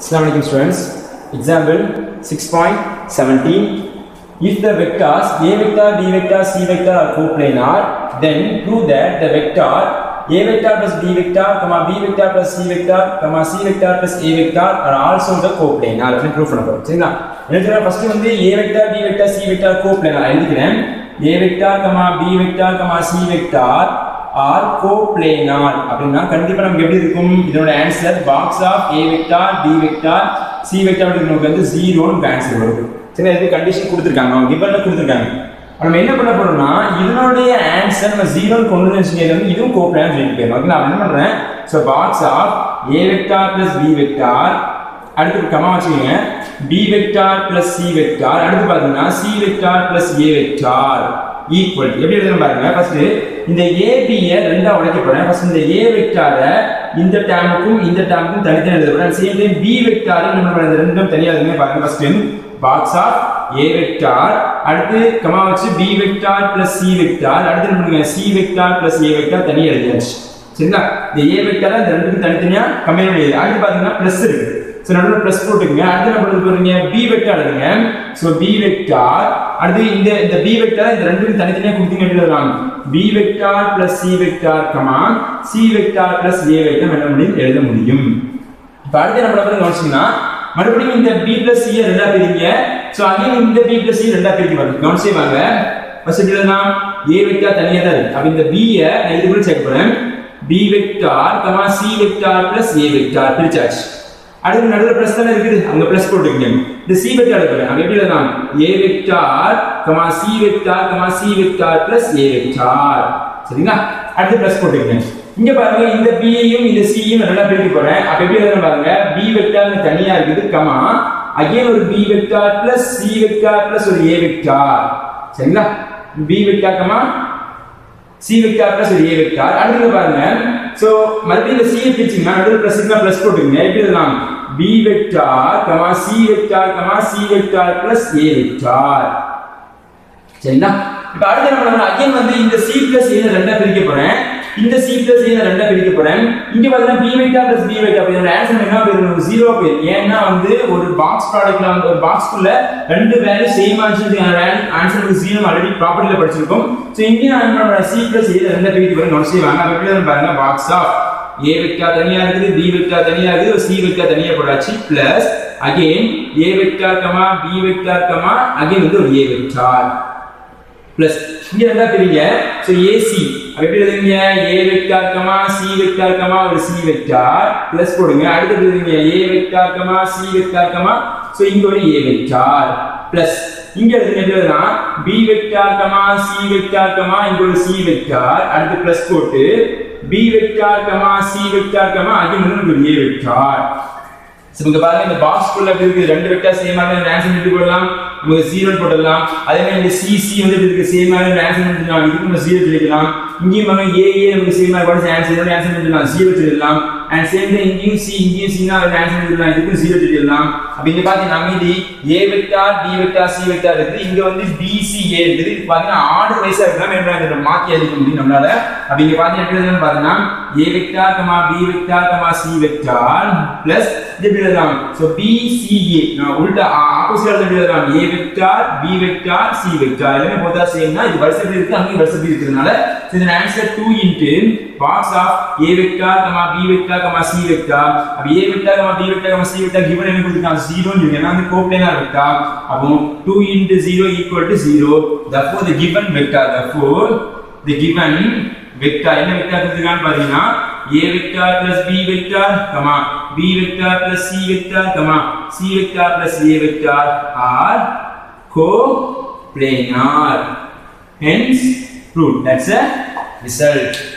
Assalamu alaikum students. Example 6.17. If the vectors a vector, b vector, c vector are coplanar, then prove that the vector a vector plus b vector, comma b vector plus c vector, comma c vector plus a vector are also the coplanar. அப்படின்னு prove பண்ண போறோம் சரிங்களா என்ன first வந்து a vector, b vector, c vector coplanar எழுதிக்கிறேன் a vector, comma b vector, comma c vector are coplanar அப்படின்னா கண்டிப்பா நமக்கு எப்படி இருக்கும் இதோட answer box of A vector D vector C vector நமக்கு வந்து ஜீரோன்னு ஆன்சர் வரும் சரி இது கண்டிஷன் கொடுத்துருக்காங்க அவங்க கிவன்ல கொடுத்துருக்காங்க நம்ம என்ன பண்ண போறோம்னா இதனுடைய ஆன்சர் நம்ம ஜீரோன்னு கொண்டு வந்து வச்சுக்கிறது வந்து இதுவும் கோப்ளேன் சொல்லிட்டு போயிடும் ஓகே நான் என்ன பண்றேன் so box of A vector plus B vector அடுத்து கமா வச்சுக்கோங்க B vector plus C vector அடுத்து பாத்தீங்கன்னா C vector plus A vector equal எப்படி எழுதணும் பாருங்க ஃபர்ஸ்ட் இந்த ஏபியை ரெண்டா உடைக்க போறேன் ஃபர்ஸ்ட் இந்த ஏ வெக்டாரை இந்த டேமுக்கும் இந்த டேமுக்கும் தனித்தனி எழுத போறேன் சேம் டைம் பி வெக்டாரை நம்ம இந்த ரெண்டும் தனியா எழுதுங்க பாருங்க first box of A vector அடுத்து கமா வச்சு B vector plus C vector அடுத்து என்ன பண்ணுங்க C vector plus A vector தனியா எழுதியாச்சு சரிங்களா இந்த ஏ வெக்டாரை இந்த ரெண்டுக்கும் தனித்தனியா கம்பைன் பண்ணி எழுது அடுத்து பாத்தீங்கன்னா பிளஸ் இருக்கு ஸோ நடுவில் ப்ளஸ் போட்டுக்கங்க அடுத்து என்ன பண்ண போறீங்க பி வெக்டார் எழுதுங்க ஸோ பி வெக்டார் அடுத்து இந்த இந்த பி வெக்டார் இந்த ரெண்டுக்கும் தனித்தனியாக கொடுத்தீங்க எழுதலாம் B vector plus C vector comma C vector plus A vector என்ன முடியும் எழுத முடியும் இப்போ அடுத்து என்ன பண்ண கவனிச்சிங்கன்னா மறுபடியும் இந்த பி பிளஸ் சி ரெண்டா பிரிங்க ஸோ அகைன் இந்த பி பிளஸ் சி ரெண்டா பிரிக்க பாருங்க கவனிச்சே வாங்க ஃபர்ஸ்ட் எழுதலாம் ஏ வெக்டார் தனியாக தான் இருக்கு அப்போ இந்த பியை நான் இது கூட செக் பண்ணேன் B vector comma C vector plus A vector பிரிச்சாச்சு அடுத்து நடுவில் பிளஸ் தானே இருக்குது அங்க பிளஸ் போட்டுக்கங்க இந்த சி வெக்டார் எடுக்கிறேன் அங்க எப்படி எழுதலாம் A vector comma C vector comma C vector plus A vector சரிங்களா அடுத்து பிளஸ் போட்டுக்கங்க இங்க பாருங்க இந்த பியையும் இந்த சியையும் நல்லா பிரிக்க போறேன் அப்ப எப்படி எழுதணும் பாருங்க பி வெக்டார் தனியா இருக்குது கமா அகைன் ஒரு B vector plus C vector plus ஒரு ஏ வெக்டார் சரிங்களா B vector comma C vector plus ஒரு ஏ வெக்டார் அடுத்து பாருங்க சோ மறுபடியும் இந்த சி பிரிச்சிங்கன்னா நடுவில் பிளஸ் இருந்தா பிளஸ் போட்டுங்க எப்படி எழுதலாம் b vector comma c vector comma c vector plus a vector சரிங்களா இப்போ அடுத்து என்ன பண்ணணும் அகைன் வந்து இந்த c பிளஸ் a ரெண்டா பிரிக்க போறேன் இந்த c பிளஸ் a ரெண்டா பிரிக்க போறேன் இங்க பாத்தீங்கன்னா b vector plus b vector இதோட ஆன்சர் என்ன போயிடும் ஜீரோ போயிடும் ஏன்னா வந்து ஒரு பாக்ஸ் ப்ராடக்ட்ல வந்து ஒரு பாக்ஸ்க்குள்ள ரெண்டு வேல்யூ சேம் ஆன்சர் ஆன்சர் வந்து ஜீரோ ஆல்ரெடி ப்ராப்பர்ட்டில படிச்சிருக்கோம் சோ இங்க நான் என்ன பண்றேன் c பிளஸ் a ரெண்டா பிரிக்க போறேன் கவனிச்சு வாங்க அப்ப எப்படி பாருங்க பாக்ஸ் ஆஃப் ஏ வெக்டார் தனியா இருக்குது பி வெக்டார் தனியா இருக்குது சி வெக்டார் தனியா போடாச்சு plus again A vector comma B vector comma again வந்து ஒரு ஏ வெக்டார் பிளஸ் இங்க என்ன பிரிங்க சோ ஏசி எப்படி எழுதுங்க A vector comma C vector comma ஒரு சி வெக்டார் பிளஸ் போடுங்க அடுத்து எழுதுங்க A vector comma C vector comma so இங்க ஒரு ஏ வெக்டார் பிளஸ் இங்க எழுதுங்க எப்படி எழுதலாம் B vector comma C vector comma இங்க ஒரு சி வெக்டார் அடுத்து பிளஸ் போட்டு b vector comma c vector comma again வந்து ஒரு a வெக்டார் சோ இங்க பாருங்க இந்த பாக்ஸ் குள்ள இருக்கு ரெண்டு வெக்டார் சேமா இருக்கு ஆன்சர் பண்ணி போடலாம் நம்ம 0 போடலாம் அதே மாதிரி இந்த c c வந்து இருக்கு சேமா இருக்கு ஆன்சர் பண்ணிடலாம் இதுக்கு நம்ம 0 எழுதலாம் இங்கேயும் பாருங்க a a நமக்கு சேமா இருக்கு ஆன்சர் ஆன்சர் பண்ணிடலாம் 0 எழுதலாம் அண்ட் சேம் டைம் இங்கேயும் c இங்கேயும் c னா ஆன்சர் பண்ணிடலாம் இதுக்கு 0 எழுதலாம் அப்ப இங்க பாத்தீங்கன்னா மீதி a vector b vector c vector இருக்கு இங்க வந்து b c a இருக்குது இது பாத்தீங்கன்னா ஆர்டர் வைஸா இருக்கலாம் என்ன இத மாத்தி எழுத முடியும் நம்மளால அப்ப இங்க பாத்தீங்கன்னா எப்படி எழுதணும் பாத்தீங்கன்னா a vector comma b vector comma c vector plus இது எப்படி எழுதலாம் சோ b c a நான் உல்டா ஆப்போசிட் எழுத எழுதலாம் a vector b vector c vector எல்லாமே போதா சேம்னா இது வரிசை இருக்கு அங்கேயும் வரிசை இருக்கிறதுனால இதன் answer 2 into box of a vector comma b vector comma c vector அப்ப a vector comma b vector comma c vector given என்ன கொடுத்திருக்காங்க 0 னு ஏன்னா வந்து கோப்ளேனார் வெக்டார் அப்போ 2 into 0 equal to 0 therefore the given vector therefore the given vector என்ன vector கொடுத்திருக்கான்னு பாத்தீங்கன்னா a vector plus b vector comma b vector plus c vector comma c vector plus a vector are coplanar hence proved that's a result